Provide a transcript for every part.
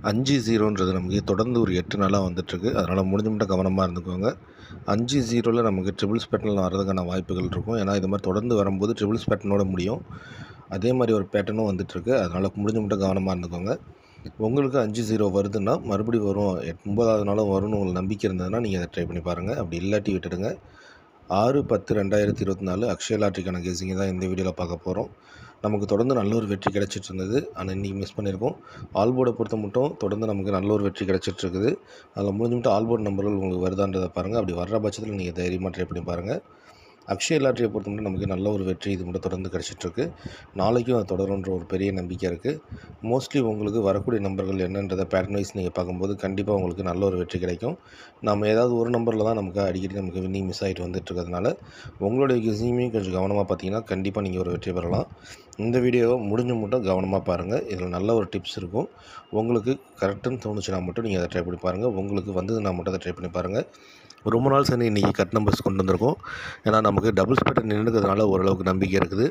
அஞ்சு ஜீரோன்றது நமக்கு தொடர்ந்து ஒரு எட்டு நாளாக வந்துட்டுருக்கு அதனால் முடிஞ்ச மட்டும் கவனமாக இருந்துக்கோங்க அஞ்சு ஜீரோவில் நமக்கு ட்ரிபிள்ஸ் பேட்டர்னில் வரதுக்கான வாய்ப்புகள் இருக்கும் ஏன்னா இது மாதிரி தொடர்ந்து வரும்போது ட்ரிபிள்ஸ் பேட்டர்னோட முடியும் அதே மாதிரி ஒரு பேட்டர்னும் வந்துட்டுருக்கு அதனால் முடிஞ்ச மட்டும் கவனமாக இருந்துக்கோங்க உங்களுக்கு அஞ்சு ஜீரோ வருதுன்னா மறுபடியும் வரும் எட் ஒன்பதாவது நாளும் வரும்னு உங்களுக்கு நம்பிக்கை இருந்ததுன்னா நீங்கள் அதை ட்ரை பண்ணி பாருங்கள் அப்படி இல்லாட்டி விட்டுடுங்க ஆறு பத்து ரெண்டாயிரத்தி இருபத்தி நாலு அக்ஷய லாட்ரிக்கான கேசிங்கை தான் இந்த வீடியோவில் பார்க்க போகிறோம் நமக்கு தொடர்ந்து நல்ல ஒரு வெற்றி கிடச்சிட்டு இருந்தது ஆனால் இன்றைக்கி மிஸ் பண்ணியிருக்கோம் ஆல்போர்டை பொறுத்த மட்டும் தொடர்ந்து நமக்கு நல்ல ஒரு வெற்றி கிடச்சிட்டு இருக்குது அதில் முடிஞ்சு மட்டும் ஆல்போர்ட் நம்பர்கள் உங்களுக்கு வருதான்றதை பாருங்கள் அப்படி வர்ற பட்சத்தில் நீங்கள் தைரியமாக ட்ரை பண்ணி பாருங்கள் அக்ஷய லாட்ரியை பொறுத்த மட்டும் நமக்கு நல்ல ஒரு வெற்றி இது மட்டும் தொடர்ந்து கிடச்சிட்ருக்கு நாளைக்கும் அது தொடரும்ன்ற ஒரு பெரிய நம்பிக்கை இருக்குது மோஸ்ட்லி உங்களுக்கு வரக்கூடிய நம்பர்கள் என்னன்றதை பேட்டர்ன் வைஸ் நீங்கள் பார்க்கும்போது கண்டிப்பாக உங்களுக்கு நல்ல ஒரு வெற்றி கிடைக்கும் நம்ம ஏதாவது ஒரு நம்பரில் தான் நமக்கு அடிக்கடி நமக்கு வின்னிங் மிஸ் ஆகிட்டு வந்துட்டு இருக்கிறதுனால உங்களுடைய கிசியுமே கொஞ்சம் கவனமாக பார்த்தீங்கன்னா கண்டிப்பாக நீங்கள் ஒரு வெற்றி பெறலாம் இந்த வீடியோவை முடிஞ்ச மட்டும் கவனமாக பாருங்கள் இதில் நல்ல ஒரு டிப்ஸ் இருக்கும் உங்களுக்கு கரெக்டுன்னு தோணுச்சுன்னா மட்டும் நீங்கள் அதை ட்ரை பண்ணி பாருங்கள் உங்களுக்கு வந்ததுன்னா மட்டும் அதை ட்ரை பண்ணி பாருங்கள் ரொம்ப நாள் சரி இன்றைக்கி கட் நம்பர்ஸ் கொண்டு வந்திருக்கோம் ஏன்னா நமக்கு டபுள்ஸ் பேட்டர் நின்றுக்கிறதுனால ஓரளவுக்கு நம்பிக்கை இருக்குது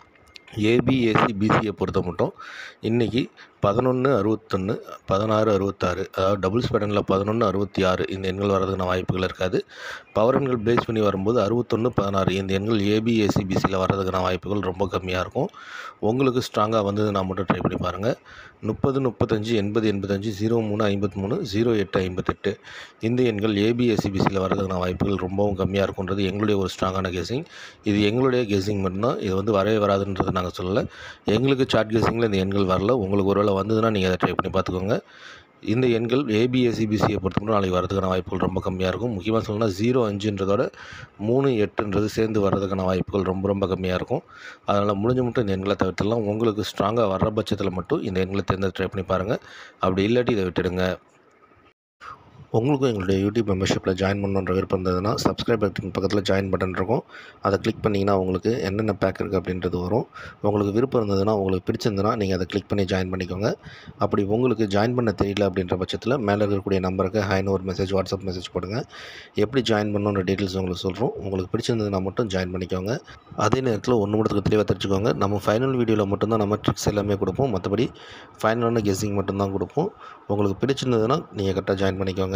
ஏபிஏசி பிசியை பொறுத்த மட்டும் இன்றைக்கி பதினொன்று அறுபத்தொன்று பதினாறு அறுபத்தாறு அதாவது டபுள்ஸ் பேட்டர்னில் பதினொன்று அறுபத்தி ஆறு இந்த எண்கள் வரதுக்கான வாய்ப்புகள் இருக்காது பவர் எண்கள் பேஸ் பண்ணி வரும்போது அறுபத்தொன்று பதினாறு இந்த எண்கள் ஏபிஏசி பிசியில் வர்றதுக்கான வாய்ப்புகள் ரொம்ப கம்மியாக இருக்கும் உங்களுக்கு ஸ்ட்ராங்காக வந்தது நான் மட்டும் ட்ரை பண்ணி பாருங்கள் முப்பது முப்பத்தஞ்சு எண்பது எண்பத்தஞ்சு ஜீரோ மூணு ஐம்பத்தி மூணு ஜீரோ எட்டு ஐம்பத்தெட்டு இந்த எண்கள் ஏபிஎஸ்சிபிசியில் வரதுக்கான வாய்ப்புகள் ரொம்பவும் கம்மியாக இருக்குன்றது எங்களுடைய ஒரு ஸ்ட்ராங்கான கெஸிங் இது எங்களுடைய கெஸிங் மட்டும்தான் இது வந்து வரவே வராதுன்றது நாங்கள் சொல்லலை எங்களுக்கு சார்ட் கெஸிங்கில் இந்த எண்கள் வரல உங்களுக்கு ஒருவேளை வந்ததுன்னா நீங்கள் அதை ட்ரை பண்ணி பார்த்துக்கோங்க இந்த எண்கள் ஏபிஎஸ்சிபிசியை பொறுத்தவரை நாளைக்கு வரதுக்கான வாய்ப்புகள் ரொம்ப கம்மியாக இருக்கும் முக்கியமாக சொல்லணும்னா ஜீரோ அஞ்சுன்றதோட மூணு எட்டுன்றது சேர்ந்து வர்றதுக்கான வாய்ப்புகள் ரொம்ப ரொம்ப கம்மியாக இருக்கும் அதனால் முடிஞ்ச மட்டும் இந்த எண்களை தவிர்த்துலாம் உங்களுக்கு ஸ்ட்ராங்காக வர்ற பட்சத்தில் மட்டும் இந்த எண்களை தேர்ந்தெடுத்து ட்ரை பண்ணி பாருங்கள் அப்படி இல்லாட்டி இதை விட்டுடுங்க உங்களுக்கும் எங்களுடைய யூடியூப் மெம்பர்ஷிப்பில் ஜாயின் பண்ணணுன்ற விருப்பம் இருந்ததுன்னா சப்ஸ்கிரைப் பட்டன் பக்கத்தில் ஜாயின் பட்டன் இருக்கும் அதை கிளிக் பண்ணிங்கன்னா உங்களுக்கு என்னென்ன பேக் இருக்குது அப்படின்றது வரும் உங்களுக்கு விருப்பம் இருந்ததுன்னா உங்களுக்கு பிடிச்சிருந்ததுன்னா நீங்கள் அதை கிளிக் பண்ணி ஜாயின் பண்ணிக்கோங்க அப்படி உங்களுக்கு ஜாயின் பண்ண தெரியல அப்படின்ற பட்சத்தில் மேலே இருக்கக்கூடிய நம்பருக்கு ஹைன்னு ஒரு மெசேஜ் வாட்ஸ்அப் மெசேஜ் போடுங்க எப்படி ஜாயின் பண்ணணுன்ற டீட்டெயில்ஸ் உங்களுக்கு சொல்கிறோம் உங்களுக்கு பிடிச்சிருந்ததுன்னா மட்டும் ஜாயின் பண்ணிக்கோங்க அதே நேரத்தில் ஒன்று மட்டும் தெளிவாக தெரிஞ்சுக்கோங்க நம்ம ஃபைனல் வீடியோவில் மட்டும்தான் நம்ம ட்ரிக்ஸ் எல்லாமே கொடுப்போம் மற்றபடி ஃபைனலான கெஸ்ஸிங் மட்டும்தான் கொடுப்போம் உங்களுக்கு பிடிச்சிருந்ததுன்னா நீங்கள் கரெக்டாக ஜாயின் பண்ணிக்கோங்க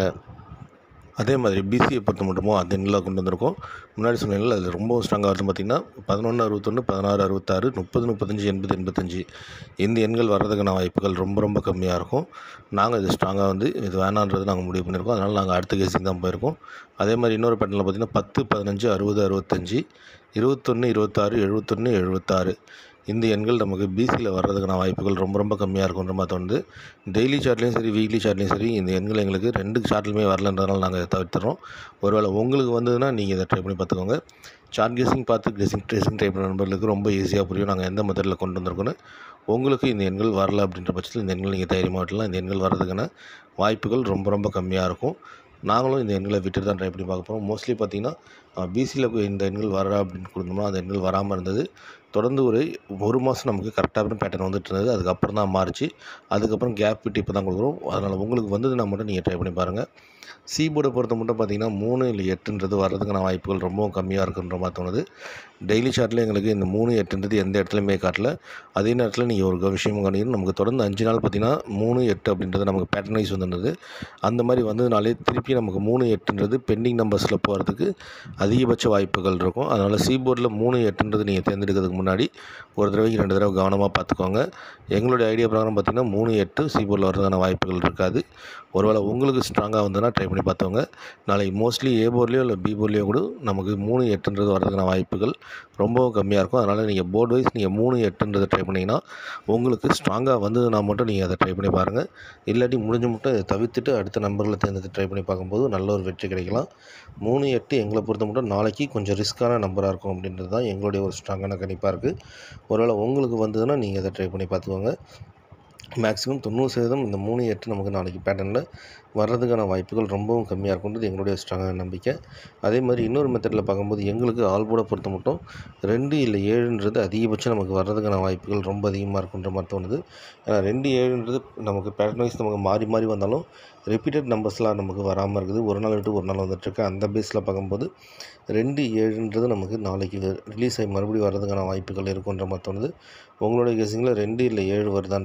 அதே மாதிரி பிசியை பொறுத்த மட்டுமோ அந்த எண்ணில் கொண்டு வந்திருக்கோம் முன்னாடி சொன்னீங்கல்ல அது ரொம்ப ஸ்ட்ராங்காக வருது பார்த்திங்கன்னா பதினொன்று அறுபத்தொன்று பதினாறு அறுபத்தாறு முப்பது முப்பத்தஞ்சு எண்பது எண்பத்தஞ்சு இந்த எண்கள் வர்றதுக்கான வாய்ப்புகள் ரொம்ப ரொம்ப கம்மியாக இருக்கும் நாங்கள் இது ஸ்ட்ராங்காக வந்து இது வேணான்றது நாங்கள் முடிவு பண்ணியிருக்கோம் அதனால் நாங்கள் அடுத்த கேஸுக்கு தான் போயிருக்கோம் அதே மாதிரி இன்னொரு பேட்டர்னில் பார்த்திங்கன்னா பத்து பதினஞ்சு அறுபது அறுபத்தஞ்சு இருபத்தொன்று இருபத்தாறு எழுபத்தொன்று எழுபத்தாறு இந்த எண்கள் நமக்கு பிசியில் வர்றதுக்கான வாய்ப்புகள் ரொம்ப ரொம்ப கம்மியாக இருக்குன்ற மாதிரி தோணுது டெய்லி சார்ட்லேயும் சரி வீக்லி சார்ட்லேயும் சரி இந்த எண்கள் எங்களுக்கு ரெண்டு சார்ட்லையுமே வரலன்றதுனால நாங்கள் இதை தவிர்த்துறோம் ஒருவேளை உங்களுக்கு வந்ததுன்னா நீங்கள் இதை ட்ரை பண்ணி பார்த்துக்கோங்க சார்ட் கெஸிங் பார்த்து கெஸிங் ட்ரெஸிங் ட்ரை பண்ண நண்பர்களுக்கு ரொம்ப ஈஸியாக புரியும் நாங்கள் எந்த மெத்தடில் கொண்டு வந்திருக்கோன்னு உங்களுக்கு இந்த எண்கள் வரல அப்படின்ற பட்சத்தில் இந்த எண்கள் நீங்கள் தைரியமாக விட்டலாம் இந்த எண்கள் வர்றதுக்கான வாய்ப்புகள் ரொம்ப ரொம்ப கம்மியாக இருக்கும் நாங்களும் இந்த எண்களை விட்டு தான் ட்ரை பண்ணி பார்க்க போகிறோம் மோஸ்ட்லி பார்த்திங்கன்னா பிசியில் இந்த எண்கள் வர அப்படின்னு கொடுத்தோம்னா அந்த எண்கள் வராமல் இருந்தது தொடர்ந்து ஒரு ஒரு மாதம் நமக்கு கரெக்டான பேட்டர்ன் வந்துட்டு இருந்தது அதுக்கப்புறம் தான் மாறிச்சு அதுக்கப்புறம் கேப் விட்டு இப்போ தான் கொடுக்குறோம் அதனால் உங்களுக்கு வந்ததுன்னா மட்டும் நீங்கள் ட்ரை பண்ணி பாருங்கள் சி போர்டை பொறுத்த மட்டும் பார்த்திங்கன்னா மூணு இல்லை எட்டுன்றது வர்றதுக்கான வாய்ப்புகள் ரொம்பவும் கம்மியாக இருக்குன்ற மாதிரி தோணுது டெய்லி சார்ட்டில் எங்களுக்கு இந்த மூணு எட்டுன்றது எந்த இடத்துலையுமே காட்டல அதே நேரத்தில் நீங்கள் ஒரு விஷயம் கவனிக்கணும் நமக்கு தொடர்ந்து அஞ்சு நாள் பார்த்திங்கன்னா மூணு எட்டு அப்படின்றது நமக்கு பேட்டர்ன் வைஸ் வந்துருந்தது அந்த மாதிரி வந்ததுனாலே திருப்பி நமக்கு மூணு எட்டுன்றது பெண்டிங் நம்பர்ஸில் போகிறதுக்கு அதிகபட்ச வாய்ப்புகள் இருக்கும் அதனால் சி போர்டில் மூணு எட்டுன்றது நீங்கள் தேர்ந்தெடுக்கிறதுக்கு முன்னாடி ஒரு தடவைக்கு ரெண்டு தடவை கவனமாக பார்த்துக்கோங்க எங்களுடைய ஐடியா பிரகாரம் பார்த்திங்கன்னா மூணு எட்டு சி போர்டில் வரதுக்கான வாய்ப்புகள் இருக்காது ஒருவேளை உங்களுக்கு ஸ்ட்ராங்காக வந்ததுன்னா ட்ரை பண்ணி பார்த்தவங்க நாளைக்கு மோஸ்ட்லி ஏ போர்ட்லேயோ இல்லை பி போர்ட்லேயோ கூட நமக்கு மூணு எட்டுன்றது வரதுக்கான வாய்ப்புகள் ரொம்பவும் கம்மியாக இருக்கும் அதனால் நீங்கள் போர்டு வைஸ் நீங்கள் மூணு எட்டுன்றதை ட்ரை பண்ணிங்கன்னா உங்களுக்கு ஸ்ட்ராங்காக வந்ததுன்னா மட்டும் நீங்கள் அதை ட்ரை பண்ணி பாருங்கள் இல்லாட்டி முடிஞ்ச மட்டும் இதை தவிர்த்துட்டு அடுத்த நம்பரில் தேர்ந்தெடுத்து ட்ரை பண்ணி பார்க்கும்போது நல்ல ஒரு வெற்றி கிடைக்கலாம் மூணு எட்டு எங்களை பொறுத்த மட்டும் நாளைக்கு கொஞ்சம் ரிஸ்க்கான நம்பராக இருக்கும் அப்படின்றது தான் எங்களுடைய ஒரு ஸ்ட்ராங்கான கணிப்பாக இருக்குது ஒருவேளை உங்களுக்கு வந்ததுன்னா நீங்கள் அதை ட்ரை பண்ணி பார்த்துக்கோங்க மேக்ஸிமம் தொண்ணூறு சதவீதம் இந்த மூணு எட்டு நமக்கு நாளைக்கு பேட்டர்னில் வர்றதுக்கான வாய்ப்புகள் ரொம்பவும் கம்மியாக இருக்குன்றது எங்களுடைய ஸ்ட்ராங்கான நம்பிக்கை அதே மாதிரி இன்னொரு மெத்தடில் பார்க்கும்போது எங்களுக்கு ஆல்போர்டை பொறுத்த மட்டும் ரெண்டு இல்லை ஏழுன்றது அதிகபட்சம் நமக்கு வர்றதுக்கான வாய்ப்புகள் ரொம்ப அதிகமாக இருக்குன்ற மாதிரி தோணுது ஏன்னா ரெண்டு ஏழுன்றது நமக்கு பேட்டர்ன் வைஸ் நமக்கு மாறி மாறி வந்தாலும் ரிப்பீட்டட் நம்பர்ஸ்லாம் நமக்கு வராமல் இருக்குது ஒரு நாள் விட்டு ஒரு நாள் வந்துட்டுருக்கு அந்த பேஸில் பார்க்கும்போது ரெண்டு ஏழுன்றது நமக்கு நாளைக்கு ரிலீஸ் ஆகி மறுபடியும் வர்றதுக்கான வாய்ப்புகள் இருக்குன்ற மாதிரி தோணுது உங்களுடைய கெஸிங்கில் ரெண்டு இல்லை ஏழு வருதான்றதை நீங்கள் ஒரு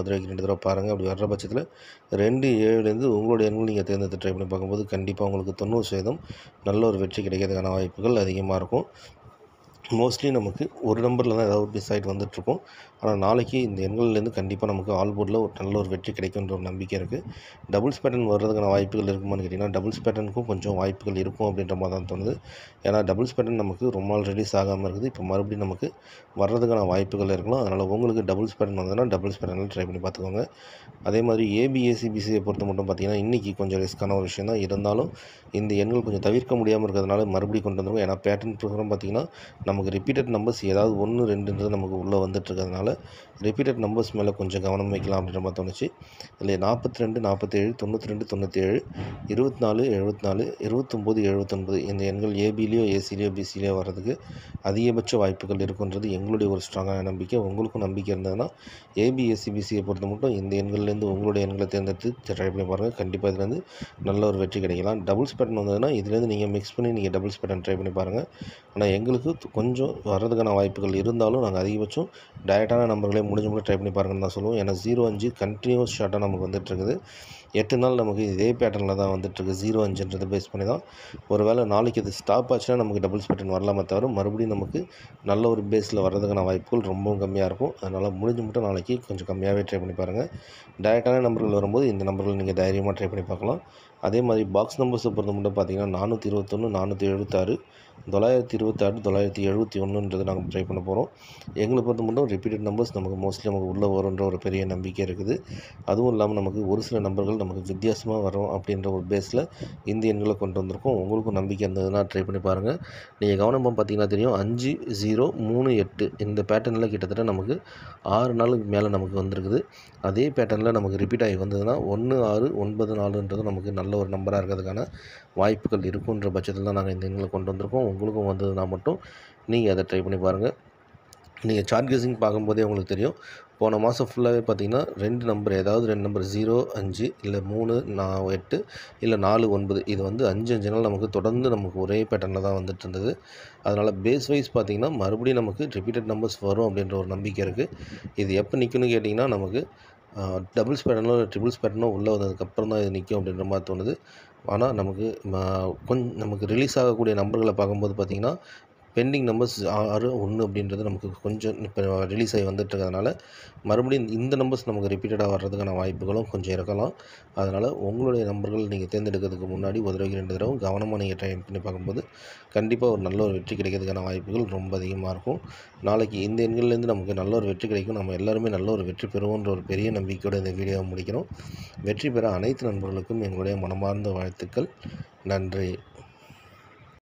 தடவைக்கு ரெண்டு தடவை பாருங்கள் அப்படி வர்ற பட்சத்தில் ரெண்டு ஏழுலேருந்து உங்களுடைய எண்கள் நீங்கள் தேர்ந்தெடுத்து ட்ரை பண்ணி பார்க்கும்போது கண்டிப்பாக உங்களுக்கு தொண்ணூறு சதவீதம் நல்ல ஒரு வெற்றி கிடைக்கிறதுக்கான வாய்ப்புகள் அதிகமாக இருக்கும் மோஸ்ட்லி நமக்கு ஒரு நம்பரில் தான் ஏதாவது மிஸ் ஆகிட்டு வந்துட்டுருக்கோம் ஆனால் நாளைக்கு இந்த எண்கள்லேருந்து கண்டிப்பாக நமக்கு ஆல் போர்டில் ஒரு நல்ல ஒரு வெற்றி கிடைக்குன்ற ஒரு நம்பிக்கை இருக்குது டபுள்ஸ் பேட்டர்ன் வர்றதுக்கான வாய்ப்புகள் இருக்குமான்னு கேட்டிங்கன்னா டபுள்ஸ் பேட்டர்னுக்கும் கொஞ்சம் வாய்ப்புகள் இருக்கும் அப்படின்ற மாதிரி தான் தோணுது ஏன்னா டபுள்ஸ் பேட்டர்ன் நமக்கு ரொம்ப நாள் ரிலீஸ் ஆகாமல் இருக்குது இப்போ மறுபடியும் நமக்கு வர்றதுக்கான வாய்ப்புகள் இருக்கலாம் அதனால் உங்களுக்கு டபுள்ஸ் பேட்டர்ன் வந்ததுன்னா டபுள்ஸ் பேட்டர்னில் ட்ரை பண்ணி பார்த்துக்கோங்க அதே மாதிரி ஏபிஎஸ்சிபிசியை பொறுத்த மட்டும் பார்த்திங்கன்னா இன்றைக்கி கொஞ்சம் ரிஸ்க்கான ஒரு விஷயம் தான் இருந்தாலும் இந்த எண்கள் கொஞ்சம் தவிர்க்க முடியாமல் இருக்கிறதுனால மறுபடியும் கொண்டு வந்துருவோம் ஏன்னா பேட்டர்ன் ப்ரோக்ராம் பார்த்திங்கன்னா நமக்கு ரிப்பீட்டட் நம்பர்ஸ் ஏதாவது ஒன்று ரெண்டுன்றது நமக்கு உள்ளே வந்துட்டு இருக்கிறதுனால ரிப்பீட்டட் நம்பர்ஸ் மேலே கொஞ்சம் கவனம் வைக்கலாம் அப்படின்ற மாதிரி தோணுச்சு இதில் நாற்பத்தி ரெண்டு நாற்பத்தேழு தொண்ணூற்றி ரெண்டு தொண்ணூற்றி ஏழு இருபத்தி நாலு எழுபத்தி நாலு இருபத்தொம்போது எழுபத்தொன்பது இந்த எண்கள் ஏபிலேயோ ஏசிலேயோ பிசிலேயோ வர்றதுக்கு அதிகபட்ச வாய்ப்புகள் இருக்குன்றது எங்களுடைய ஒரு ஸ்ட்ராங்கான நம்பிக்கை உங்களுக்கும் நம்பிக்கை இருந்ததுன்னா ஏபி ஏசிபிசியை பொறுத்த மட்டும் இந்த எண்கள்லேருந்து உங்களுடைய எண்களை தேர்ந்தெடுத்து ட்ரை பண்ணி பாருங்கள் கண்டிப்பாக இதுலேருந்து நல்ல ஒரு வெற்றி கிடைக்கலாம் டபுள்ஸ் பேட்டர்ன் வந்ததுன்னா இதுலேருந்து நீங்கள் மிக்ஸ் பண்ணி நீங்கள் டபுள்ஸ் பேட்டர்ன் ட்ரை பண்ணி பாருங்கள் ஆனால் எங்களுக்கு து- கொஞ்சம் வர்றதுக்கான வாய்ப்புகள் இருந்தாலும் நாங்கள் அதிகபட்சம் டைரெக்டான நம்பர்களே முடிஞ்ச மட்டும் ட்ரை பண்ணி பாருங்கன்னு தான் சொல்லுவோம் ஏன்னா ஜீரோ அஞ்சு கண்டினியூஸ் ஷார்ட்டாக நமக்கு வந்துட்டு இருக்குது எட்டு நாள் நமக்கு இதே பேட்டர்னில் தான் வந்துட்டுருக்கு ஜீரோ அஞ்சுன்றதை பேஸ் பண்ணி தான் ஒருவேளை நாளைக்கு இது ஸ்டாப் ஆச்சுன்னா நமக்கு டபுள்ஸ் பேட்டர்ன் வரலாமே தவிர மறுபடியும் நமக்கு நல்ல ஒரு பேஸில் வர்றதுக்கான வாய்ப்புகள் ரொம்பவும் கம்மியாக இருக்கும் அதனால் முடிஞ்ச மட்டும் நாளைக்கு கொஞ்சம் கம்மியாகவே ட்ரை பண்ணி பாருங்கள் டைரெக்டான நம்பர்கள் வரும்போது இந்த நம்பர்கள் நீங்கள் தைரியமாக ட்ரை பண்ணி பார்க்கலாம் அதே மாதிரி பாக்ஸ் நம்பர்ஸை பொறுத்த மட்டும் பார்த்தீங்கன்னா நானூற்றி இருபத்தொன்று நானூற்றி எழுபத்தாறு தொள்ளாயிரத்தி இருபத்தாறு தொள்ளாயிரத்தி எழுபத்தி ஒன்றுன்றது நாங்கள் ட்ரை பண்ண போகிறோம் எங்களை பொறுத்த மட்டும் ரிப்பீட்டட் நம்பர்ஸ் நமக்கு மோஸ்ட்லி நமக்கு உள்ளே வரும்ன்ற ஒரு பெரிய நம்பிக்கை இருக்குது அதுவும் இல்லாமல் நமக்கு ஒரு சில நம்பர்கள் நமக்கு வித்தியாசமாக வரும் அப்படின்ற ஒரு பேஸில் இந்த எண்களை கொண்டு வந்திருக்கோம் உங்களுக்கும் நம்பிக்கை இருந்ததுன்னா ட்ரை பண்ணி பாருங்கள் நீங்கள் கவனமாக பார்த்தீங்கன்னா தெரியும் அஞ்சு ஜீரோ மூணு எட்டு இந்த பேட்டர்னில் கிட்டத்தட்ட நமக்கு ஆறு நாளுக்கு மேலே நமக்கு வந்திருக்குது அதே பேட்டர்னில் நமக்கு ரிப்பீட் ஆகி வந்ததுன்னா ஒன்று ஆறு ஒன்பது நாலுன்றது நமக்கு நல்ல ஒரு நம்பராக இருக்கிறதுக்கான வாய்ப்புகள் இருக்குன்ற பட்சத்தில் தான் நாங்கள் இந்த எண்களை கொண்டு வந்திருக்கோம் உங்களுக்கும் வந்ததுன்னா மட்டும் நீங்கள் அதை ட்ரை பண்ணி பாருங்கள் நீங்கள் சார்ட் கெஸிங் பார்க்கும்போதே உங்களுக்கு தெரியும் போன மாதம் ஃபுல்லாகவே பார்த்தீங்கன்னா ரெண்டு நம்பர் ஏதாவது ரெண்டு நம்பர் ஜீரோ அஞ்சு இல்லை மூணு நா எட்டு இல்லை நாலு ஒன்பது இது வந்து அஞ்சு அஞ்சு நாள் நமக்கு தொடர்ந்து நமக்கு ஒரே பேட்டர்னில் தான் வந்துட்டு இருந்தது அதனால் பேஸ் வைஸ் பார்த்தீங்கன்னா மறுபடியும் நமக்கு ரிப்பீட்டட் நம்பர்ஸ் வரும் அப்படின்ற ஒரு நம்பிக்கை இருக்குது இது எப்போ நிற்கும்னு கேட்டிங்கன்னா நமக்கு டபுள்ஸ் பேட்டர்னோ ட்ரிபிள்ஸ் பேட்டர்னோ உள்ளே வந்ததுக்கப்புறம் தான் இது நிற்கும் அப்படின்ற மாதிரி தோணுது ஆனால் நமக்கு கொஞ்சம் நமக்கு ரிலீஸ் ஆகக்கூடிய நம்பர்களை பார்க்கும்போது பார்த்திங்கன்னா பெண்டிங் நம்பர்ஸ் ஆறு ஒன்று அப்படின்றது நமக்கு கொஞ்சம் இப்போ ரிலீஸ் ஆகி வந்துட்டு இருக்கிறதுனால மறுபடியும் இந்த நம்பர்ஸ் நமக்கு ரிப்பீட்டடாக வர்றதுக்கான வாய்ப்புகளும் கொஞ்சம் இருக்கலாம் அதனால் உங்களுடைய நம்பர்கள் நீங்கள் தேர்ந்தெடுக்கிறதுக்கு முன்னாடி ஒரு தடவைக்கு ரெண்டு தடவை கவனமாக நீங்கள் ட்ரை பண்ணி பார்க்கும்போது கண்டிப்பாக ஒரு நல்ல ஒரு வெற்றி கிடைக்கிறதுக்கான வாய்ப்புகள் ரொம்ப அதிகமாக இருக்கும் நாளைக்கு இந்த எண்கள்லேருந்து நமக்கு நல்ல ஒரு வெற்றி கிடைக்கும் நம்ம எல்லாருமே நல்ல ஒரு வெற்றி பெறுவோன்ற ஒரு பெரிய நம்பிக்கையோடு இந்த வீடியோவை முடிக்கிறோம் வெற்றி பெற அனைத்து நண்பர்களுக்கும் எங்களுடைய மனமார்ந்த வாழ்த்துக்கள் நன்றி